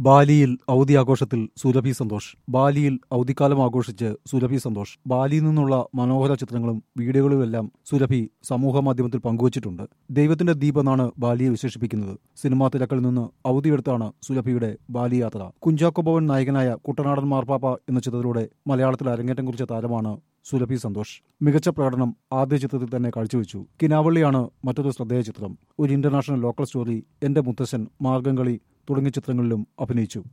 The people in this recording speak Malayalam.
ബാലിയിൽ ഔദി ആഘോഷത്തിൽ സുരഭി സന്തോഷ് ബാലിയിൽ ഔദിക്കാലം ആഘോഷിച്ച് സുരഭി സന്തോഷ് ബാലിയിൽ നിന്നുള്ള മനോഹര ചിത്രങ്ങളും വീഡിയോകളുമെല്ലാം സുരഭി സമൂഹ മാധ്യമത്തിൽ പങ്കുവച്ചിട്ടുണ്ട് ദൈവത്തിന്റെ ദ്വീപ് എന്നാണ് ബാലിയെ വിശേഷിപ്പിക്കുന്നത് സിനിമാ തിരക്കിൽ നിന്ന് ഔദിയെടുത്താണ് സുരഭിയുടെ ബാലി യാത്ര കുഞ്ചാക്കോ ഭവൻ നായകനായ കുട്ടനാടൻ മാർപ്പാപ്പ എന്ന ചിത്രത്തിലൂടെ മലയാളത്തിൽ അരങ്ങേറ്റം കുറിച്ച താരമാണ് സുരഭി സന്തോഷ് മികച്ച പ്രകടനം ആദ്യ ചിത്രത്തിൽ തന്നെ കാഴ്ചവെച്ചു കിനാവള്ളിയാണ് മറ്റൊരു ശ്രദ്ധേയ ചിത്രം ഒരു ഇന്റർനാഷണൽ ലോക്കൽ സ്റ്റോറി എന്റെ മുത്തശ്ശൻ മാർഗംകളി തുടങ്ങിയ ചിത്രങ്ങളിലും അഭിനയിച്ചു